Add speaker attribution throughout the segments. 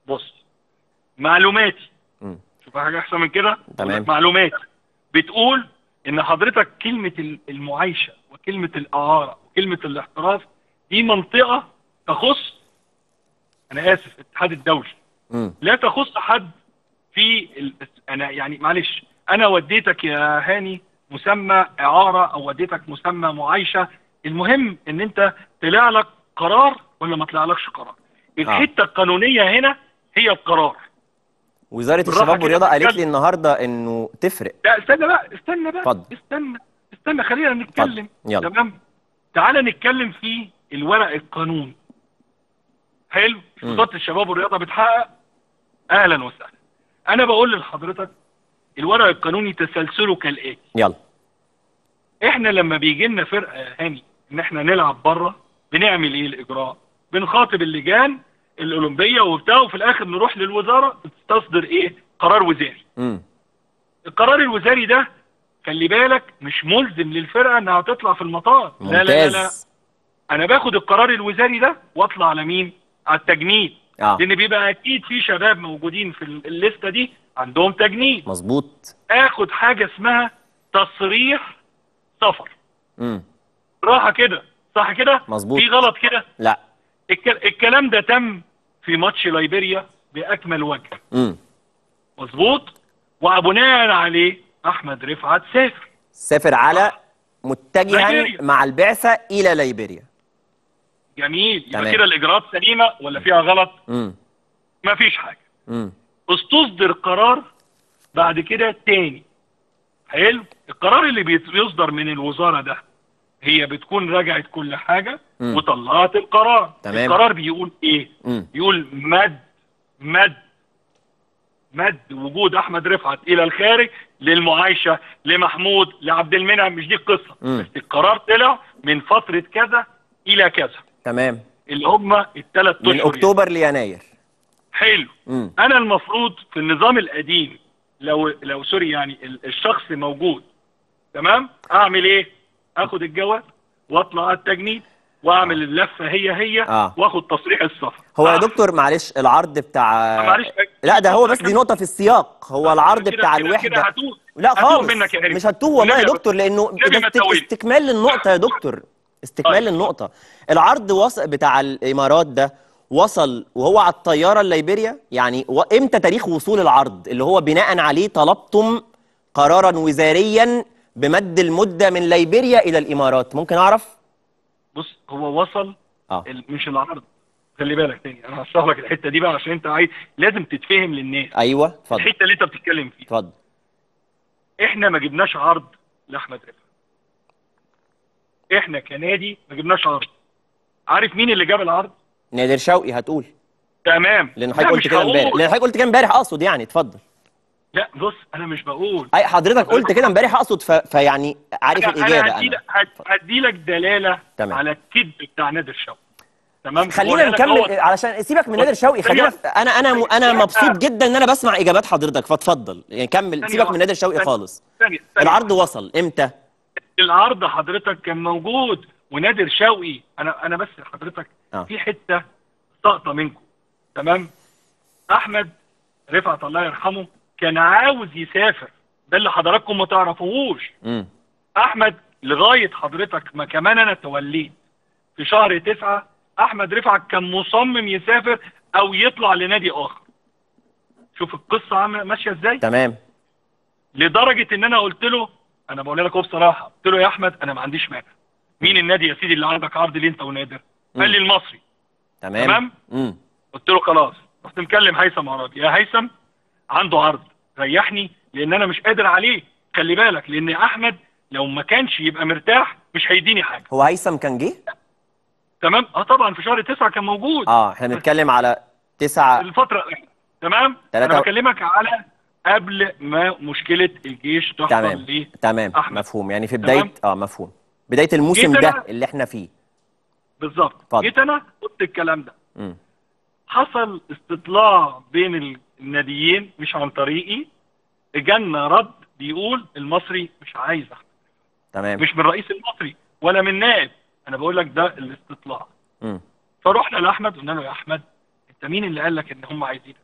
Speaker 1: بص معلوماتي
Speaker 2: مم.
Speaker 1: شوف حاجه احسن من كده
Speaker 2: تمام.
Speaker 1: أقول لك معلوماتي بتقول ان حضرتك كلمه ال- المعايشه وكلمه الاعاره وكلمه الاحتراف دي منطقه تخص انا اسف الاتحاد الدولي
Speaker 2: مم.
Speaker 1: لا تخص حد في ال... انا يعني معلش انا وديتك يا هاني مسمى اعاره او وديتك مسمى معايشه المهم ان انت طلع لك قرار ولا ما طلعلكش قرار الحته القانونيه هنا هي القرار
Speaker 2: وزاره
Speaker 1: بالراحة
Speaker 2: الشباب
Speaker 1: كده
Speaker 2: والرياضه قالت
Speaker 1: بتتكلم.
Speaker 2: لي النهارده انه تفرق
Speaker 1: لا استنى بقى استنى بقى
Speaker 2: اتفضل.
Speaker 1: استنى استنى خلينا نتكلم
Speaker 2: يلا.
Speaker 1: تمام تعالى نتكلم في الورق القانوني حلو
Speaker 2: مم.
Speaker 1: وزاره الشباب والرياضه بتحقق اهلا وسهلا انا بقول لحضرتك الورق القانوني تسلسله كالاتي
Speaker 2: يلا
Speaker 1: احنا لما بيجي لنا فرقه يا هاني ان احنا نلعب بره بنعمل ايه الاجراء بنخاطب اللجان الاولمبيه وبتاع وفي الاخر نروح للوزاره تصدر ايه قرار وزاري
Speaker 2: مم.
Speaker 1: القرار الوزاري ده خلي بالك مش ملزم للفرقه انها تطلع في المطار لا لا لا, لا.
Speaker 2: ممتاز
Speaker 1: انا باخد القرار الوزاري ده واطلع على مين على التجنيد
Speaker 2: اه
Speaker 1: لان بيبقى اكيد في شباب موجودين في الليسته دي عندهم تجنيد
Speaker 2: مظبوط
Speaker 1: اخد حاجه اسمها تصريح سفر
Speaker 2: مم.
Speaker 1: راحه كده صح كده
Speaker 2: مظبوط.
Speaker 1: في غلط كده
Speaker 2: لا
Speaker 1: الك- الكلام ده تم في ماتش ليبيريا باكمل وجه
Speaker 2: مم.
Speaker 1: مظبوط وبناء عليه احمد رفعت سافر
Speaker 2: سافر على متجها
Speaker 1: ليبيريا.
Speaker 2: مع البعثه الى ليبيريا
Speaker 1: جميل يبقى
Speaker 2: تمام.
Speaker 1: كده الاجراءات سليمه ولا فيها غلط
Speaker 2: مم.
Speaker 1: ما فيش حاجه
Speaker 2: مم.
Speaker 1: استصدر قرار بعد كده تاني حلو القرار اللي بيت- بيصدر من الوزاره ده هي بتكون راجعت كل حاجه
Speaker 2: مم.
Speaker 1: وطلعت القرار
Speaker 2: تمام.
Speaker 1: القرار بيقول ايه
Speaker 2: مم.
Speaker 1: يقول مد مد مد وجود احمد رفعت الى الخارج للمعايشه لمحمود لعبد المنعم مش دي القصه
Speaker 2: مم.
Speaker 1: بس القرار طلع من فتره كذا الى كذا
Speaker 2: تمام
Speaker 1: اللي هم الثلاث
Speaker 2: من اكتوبر ليناير
Speaker 1: حلو
Speaker 2: مم.
Speaker 1: انا المفروض في النظام القديم لو لو سوري يعني ال- الشخص موجود تمام اعمل ايه اخد الجواز واطلع على التجنيد واعمل اللفه هي هي
Speaker 2: آه.
Speaker 1: واخد تصريح السفر
Speaker 2: هو يا
Speaker 1: آه.
Speaker 2: دكتور معلش العرض بتاع
Speaker 1: معلش
Speaker 2: لا ده هو بس دي نقطة في السياق هو العرض
Speaker 1: كده-
Speaker 2: بتاع
Speaker 1: كده-
Speaker 2: الوحدة
Speaker 1: كده هتوه
Speaker 2: لا
Speaker 1: هتوه
Speaker 2: خالص
Speaker 1: منك يا هريم.
Speaker 2: مش هتوه والله يا
Speaker 1: والنبي يا
Speaker 2: دكتور لأنه
Speaker 1: والنبي
Speaker 2: ده
Speaker 1: ما
Speaker 2: استك-
Speaker 1: تتوهش.
Speaker 2: استكمال للنقطة يا دكتور استكمال
Speaker 1: طيب.
Speaker 2: للنقطة العرض وصل بتاع الإمارات ده وصل وهو على الطيارة الليبيريا يعني و- امتى تاريخ وصول العرض اللي هو بناء عليه طلبتم قرارا وزاريا بمد المدة من ليبيريا إلى الإمارات ممكن أعرف؟
Speaker 1: بص هو وصل
Speaker 2: اه
Speaker 1: ال- مش العرض خلي بالك تاني انا هشرح لك الحته دي بقى عشان انت عايز لازم تتفهم للناس
Speaker 2: أيوه اتفضل
Speaker 1: الحته اللي انت بتتكلم فيها
Speaker 2: اتفضل
Speaker 1: احنا ما جبناش عرض لاحمد رفعت احنا كنادي ما جبناش عرض عارف مين اللي جاب العرض
Speaker 2: نادر شوقي هتقول
Speaker 1: تمام
Speaker 2: لان
Speaker 1: لا،
Speaker 2: حضرتك قلت
Speaker 1: مش
Speaker 2: كده امبارح
Speaker 1: هقول.
Speaker 2: لان حضرتك قلت كده امبارح اقصد يعني اتفضل
Speaker 1: لا بص انا مش بقول
Speaker 2: اي حضرتك قلت كده امبارح اقصد ف... فيعني عارف
Speaker 1: انا
Speaker 2: الاجابه
Speaker 1: انا هدي
Speaker 2: انا
Speaker 1: لك هدي لك دلاله
Speaker 2: تمام.
Speaker 1: على الكذب بتاع نادر شوقي تمام
Speaker 2: خلينا
Speaker 1: وأقول لك
Speaker 2: نكمل
Speaker 1: هو-
Speaker 2: علشان سيبك من نادر شوقي
Speaker 1: ثانية
Speaker 2: خلينا في... انا انا م... انا
Speaker 1: ثانية.
Speaker 2: مبسوط جدا ان انا بسمع اجابات حضرتك فاتفضل يعني كمل
Speaker 1: ثانية
Speaker 2: سيبك من
Speaker 1: واحدة.
Speaker 2: نادر شوقي
Speaker 1: ثانية.
Speaker 2: خالص
Speaker 1: ثانية ثانية.
Speaker 2: العرض وصل امتى
Speaker 1: العرض حضرتك كان موجود ونادر شوقي انا انا بس حضرتك
Speaker 2: آه.
Speaker 1: في حته ساقطه منكم تمام احمد رفعت الله يرحمه كان عاوز يسافر ده اللي حضراتكم ما تعرفوهوش
Speaker 2: امم
Speaker 1: احمد لغايه حضرتك ما كمان انا توليت في شهر تسعة احمد رفعت كان مصمم يسافر او يطلع لنادي اخر شوف القصه عامله ماشيه ازاي
Speaker 2: تمام
Speaker 1: لدرجه ان انا قلت له انا بقول لك اهو بصراحه قلت له يا احمد انا ما عنديش مانع مين النادي يا سيدي اللي عندك عرض ليه انت ونادر قال لي المصري
Speaker 2: تمام
Speaker 1: تمام.
Speaker 2: امم
Speaker 1: قلت له خلاص رحت مكلم هيثم عرابي يا هيثم عنده عرض ريحني لان انا مش قادر عليه خلي بالك لان احمد لو ما كانش يبقى مرتاح مش هيديني حاجه
Speaker 2: هو هيثم كان جه
Speaker 1: تمام اه طبعا في شهر تسعة كان موجود
Speaker 2: اه احنا بنتكلم على تسعة
Speaker 1: الفتره تمام
Speaker 2: تلاتة
Speaker 1: انا
Speaker 2: و-
Speaker 1: بكلمك على قبل ما مشكله الجيش تحصل
Speaker 2: تمام
Speaker 1: ليه
Speaker 2: تمام
Speaker 1: أحمد.
Speaker 2: مفهوم يعني في بداية
Speaker 1: تمام.
Speaker 2: اه مفهوم بداية الموسم
Speaker 1: جيت
Speaker 2: ده
Speaker 1: أنا-
Speaker 2: اللي احنا فيه
Speaker 1: بالظبط
Speaker 2: اتفضل.
Speaker 1: جيت انا قلت الكلام ده
Speaker 2: امم
Speaker 1: حصل استطلاع بين ال- الناديين مش عن طريقي جالنا رد بيقول المصري مش عايز احمد
Speaker 2: تمام
Speaker 1: مش من الرئيس المصري ولا من نائب انا بقول لك ده الاستطلاع
Speaker 2: امم
Speaker 1: فرحنا لاحمد قلنا له يا احمد انت مين اللي قال لك ان هم عايزينك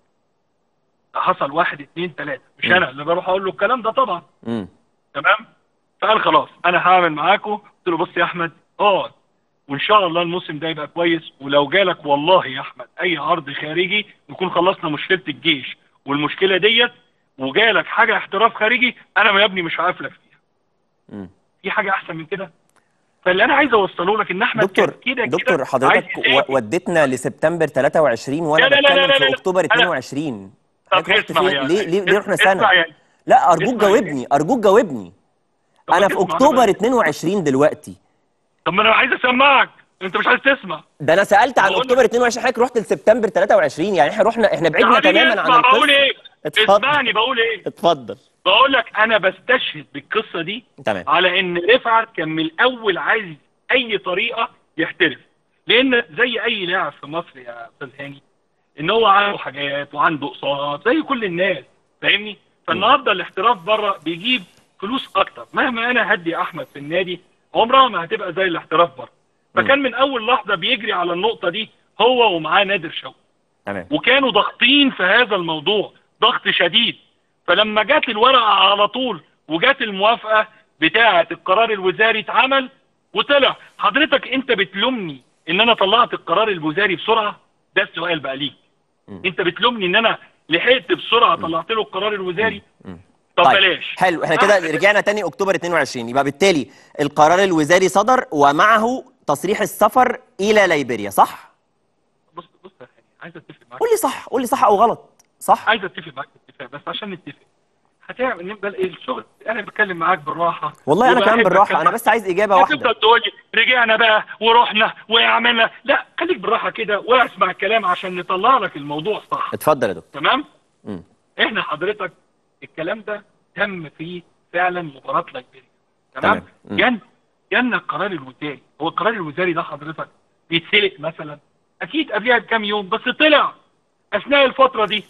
Speaker 1: ده حصل واحد اتنين تلاته مش
Speaker 2: مم.
Speaker 1: انا اللي بروح اقول له الكلام ده طبعا
Speaker 2: امم
Speaker 1: تمام فقال خلاص انا هعمل معاكم قلت له بص يا احمد اقعد وان شاء الله الموسم ده يبقى كويس ولو جالك والله يا احمد اي عرض خارجي نكون خلصنا مشكله الجيش والمشكله ديت وجالك حاجه احتراف خارجي انا يا ابني مش هقفلك فيها
Speaker 2: امم
Speaker 1: في حاجه احسن من كده فاللي انا عايز اوصله لك ان احمد
Speaker 2: دكتور
Speaker 1: كان كده
Speaker 2: دكتور
Speaker 1: كده
Speaker 2: حضرتك
Speaker 1: عايز يسافر.
Speaker 2: و- وديتنا لسبتمبر 23 وانا
Speaker 1: لا لا لا
Speaker 2: بتكلم
Speaker 1: لا
Speaker 2: في
Speaker 1: لا لا.
Speaker 2: اكتوبر
Speaker 1: أنا-
Speaker 2: 22
Speaker 1: طب
Speaker 2: حضرتك رحت
Speaker 1: اسمع
Speaker 2: فين
Speaker 1: يعني
Speaker 2: ليه ليه, ليه رحنا
Speaker 1: اسمع
Speaker 2: سنه
Speaker 1: يعني
Speaker 2: لا ارجوك
Speaker 1: اسمع يعني.
Speaker 2: جاوبني ارجوك جاوبني
Speaker 1: طب
Speaker 2: انا
Speaker 1: ما
Speaker 2: في
Speaker 1: تسمع
Speaker 2: اكتوبر
Speaker 1: بقى.
Speaker 2: 22 دلوقتي
Speaker 1: طب ما انا عايز اسمعك انت مش عايز تسمع
Speaker 2: ده انا سالت عن
Speaker 1: بقول
Speaker 2: اكتوبر 22 حضرتك رحت لسبتمبر 23 يعني احنا رحنا احنا
Speaker 1: يا
Speaker 2: بعدنا
Speaker 1: حبيبي
Speaker 2: تماما عن
Speaker 1: اسمع بقول
Speaker 2: القصه
Speaker 1: ايه
Speaker 2: اتفضل.
Speaker 1: اسمعني بقول ايه
Speaker 2: اتفضل
Speaker 1: بقول لك انا بستشهد بالقصه دي
Speaker 2: تمام
Speaker 1: على ان رفعت كان من الاول عايز اي طريقه يحترف لان زي اي لاعب في مصر يا استاذ هاني ان هو عنده حاجات وعنده اقساط زي كل الناس فاهمني فالنهارده الاحتراف بره بيجيب فلوس اكتر مهما انا هدي احمد في النادي عمرها ما هتبقى زي الاحتراف بره فكان من اول لحظه بيجري على النقطه دي هو ومعاه نادر شوقي
Speaker 2: تمام
Speaker 1: وكانوا ضاغطين في هذا الموضوع ضغط شديد فلما جت الورقه على طول وجت الموافقه بتاعه القرار الوزاري اتعمل وطلع حضرتك انت بتلومني ان انا طلعت القرار الوزاري بسرعه ده السؤال بقى ليك
Speaker 2: مم.
Speaker 1: انت بتلومني ان انا لحقت بسرعه طلعت له القرار الوزاري
Speaker 2: مم.
Speaker 1: طب
Speaker 2: طيب
Speaker 1: بلاش
Speaker 2: حلو احنا كده
Speaker 1: أحمد-
Speaker 2: رجعنا تاني اكتوبر 22 يبقى بالتالي القرار الوزاري صدر ومعه تصريح السفر الى ليبيريا صح
Speaker 1: بص بص يا خالد عايز اتفق معاك
Speaker 2: قول لي صح قول لي صح او غلط صح
Speaker 1: عايز اتفق معاك اتفاق بس عشان نتفق هتعمل نبقى الشغل انا بتكلم معاك بالراحه
Speaker 2: والله انا
Speaker 1: وبحب
Speaker 2: كمان بالراحه
Speaker 1: أتكلم
Speaker 2: انا بس عايز اجابه واحده
Speaker 1: هتفضل تقول لي رجعنا بقى ورحنا وعملنا لا خليك بالراحه كده واسمع الكلام عشان نطلع لك الموضوع صح
Speaker 2: اتفضل يا دكتور
Speaker 1: تمام
Speaker 2: مم.
Speaker 1: احنا حضرتك الكلام ده تم فيه فعلا مباراه ليبيريا تمام
Speaker 2: تمام. مم.
Speaker 1: جن جن القرار الوزاري هو القرار الوزاري ده حضرتك بيتسلق مثلا اكيد قبلها بكام يوم بس طلع اثناء الفتره دي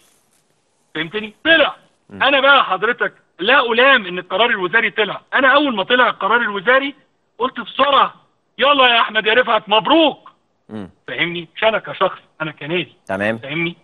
Speaker 1: فهمتني طلع
Speaker 2: مم.
Speaker 1: انا بقى حضرتك لا الام ان القرار الوزاري طلع انا اول ما طلع القرار الوزاري قلت بسرعه يلا يا احمد يا رفعت مبروك
Speaker 2: مم.
Speaker 1: فاهمني مش انا كشخص انا كنادي
Speaker 2: تمام
Speaker 1: فاهمني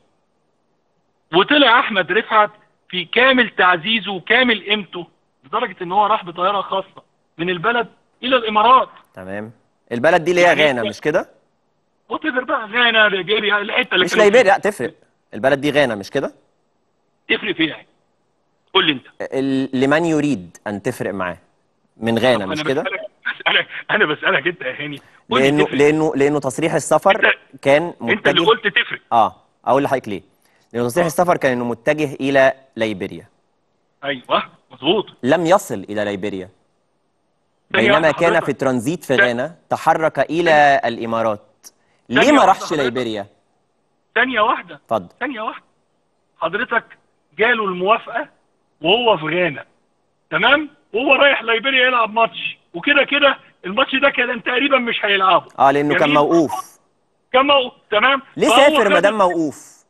Speaker 1: وطلع احمد رفعت في كامل تعزيزه وكامل قيمته لدرجه ان هو راح بطياره خاصه من البلد الى الامارات
Speaker 2: تمام البلد دي اللي هي
Speaker 1: يعني
Speaker 2: غانا
Speaker 1: إنت-
Speaker 2: مش كده
Speaker 1: وتفر بقى غانا ليبيريا الحته اللي
Speaker 2: مش
Speaker 1: كانوا
Speaker 2: ليبيريا لا تفرق البلد دي غانا مش كده
Speaker 1: تفرق فيها يعني قول لي انت
Speaker 2: ال- لمن يريد ان تفرق معاه من غانا
Speaker 1: طب
Speaker 2: مش
Speaker 1: انا
Speaker 2: كده
Speaker 1: بسالك بسالك انا بسالك انت يا هاني قول لي
Speaker 2: لانه
Speaker 1: تفرق.
Speaker 2: لانه لانه تصريح السفر
Speaker 1: أنت-
Speaker 2: كان
Speaker 1: انت اللي
Speaker 2: متجه
Speaker 1: قلت تفرق
Speaker 2: اه اقول لحضرتك ليه لانه تصريح
Speaker 1: آه.
Speaker 2: السفر كان انه متجه الى ليبيريا
Speaker 1: ايوه مظبوط
Speaker 2: لم يصل الى ليبيريا
Speaker 1: ثانية
Speaker 2: بينما
Speaker 1: واحدة
Speaker 2: كان
Speaker 1: حضرتك.
Speaker 2: في ترانزيت في
Speaker 1: ثانية-
Speaker 2: غانا تحرك الى الامارات ليه
Speaker 1: ثانية
Speaker 2: ما
Speaker 1: واحدة
Speaker 2: راحش
Speaker 1: حضرتك.
Speaker 2: ليبيريا
Speaker 1: ثانيه واحده
Speaker 2: اتفضل
Speaker 1: ثانيه واحده حضرتك جاله الموافقه وهو في غانا تمام وهو رايح ليبيريا يلعب ماتش وكده كده الماتش ده كان تقريبا مش هيلعبه
Speaker 2: اه لانه كان
Speaker 1: جميل.
Speaker 2: موقوف
Speaker 1: كان موقوف تمام
Speaker 2: ليه
Speaker 1: فهو
Speaker 2: سافر
Speaker 1: خد-
Speaker 2: ما دام موقوف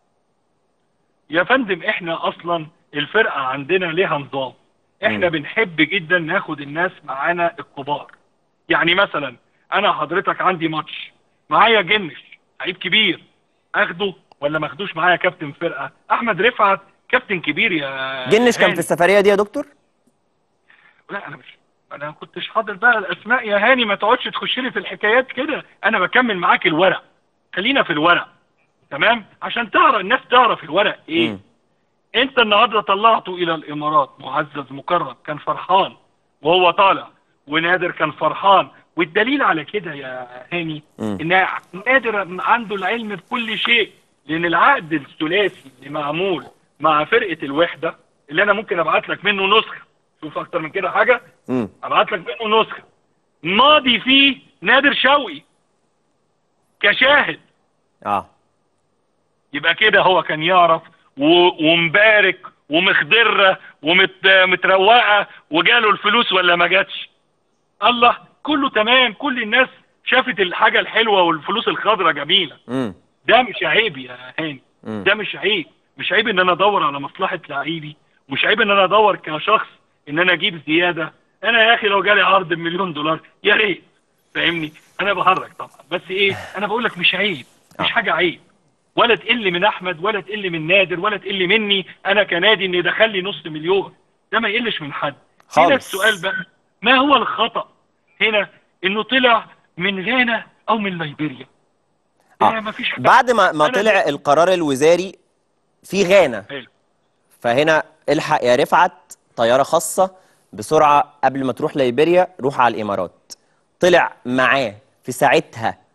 Speaker 1: يا فندم احنا اصلا الفرقه عندنا ليها نظام احنا
Speaker 2: مم.
Speaker 1: بنحب جدا ناخد الناس معانا الكبار يعني مثلا انا حضرتك عندي ماتش معايا جنش لعيب كبير اخده ولا ما اخدوش معايا كابتن فرقه احمد رفعت كابتن كبير يا
Speaker 2: جنش كان
Speaker 1: هاني.
Speaker 2: في السفريه دي يا دكتور
Speaker 1: لا انا مش انا ما كنتش حاضر بقى الاسماء يا هاني ما تقعدش تخش لي في الحكايات كده انا بكمل معاك الورق خلينا في الورق تمام عشان تعرف الناس تعرف الورق ايه
Speaker 2: مم.
Speaker 1: انت النهارده طلعته الى الامارات معزز مكرم كان فرحان وهو طالع ونادر كان فرحان والدليل على كده يا هاني
Speaker 2: مم.
Speaker 1: ان نادر عنده العلم بكل شيء لان العقد الثلاثي اللي معمول مع فرقه الوحده اللي انا ممكن ابعت لك منه نسخه شوف اكتر من كده حاجه
Speaker 2: مم.
Speaker 1: ابعت لك منه نسخه ماضي فيه نادر شوقي كشاهد
Speaker 2: اه
Speaker 1: يبقى كده هو كان يعرف و- ومبارك ومخضره ومتروقه وجاله الفلوس ولا ما جاتش الله كله تمام كل الناس شافت الحاجه الحلوه والفلوس الخضراء جميله
Speaker 2: مم.
Speaker 1: ده مش عيب يا هاني
Speaker 2: مم.
Speaker 1: ده مش عيب مش عيب ان انا ادور على مصلحه لعيبي مش عيب ان انا ادور كشخص ان انا اجيب زياده انا يا اخي لو جالي عرض بمليون دولار يا ريت فاهمني انا بهرج طبعا بس ايه انا بقول لك مش عيب مش
Speaker 2: آه.
Speaker 1: حاجه عيب ولا تقل من احمد ولا تقل من نادر ولا تقل مني انا كنادي ان دخل لي نص مليون ده ما يقلش من حد هنا
Speaker 2: خالص.
Speaker 1: السؤال بقى ما هو الخطا هنا انه طلع من غانا او من ليبيريا
Speaker 2: آه.
Speaker 1: ده ما فيش حاجة.
Speaker 2: بعد ما ما
Speaker 1: أنا
Speaker 2: طلع القرار الوزاري في غانا
Speaker 1: حلو.
Speaker 2: فهنا الحق يا رفعت طياره خاصه بسرعه قبل ما تروح ليبيريا روح على الامارات طلع معاه في ساعتها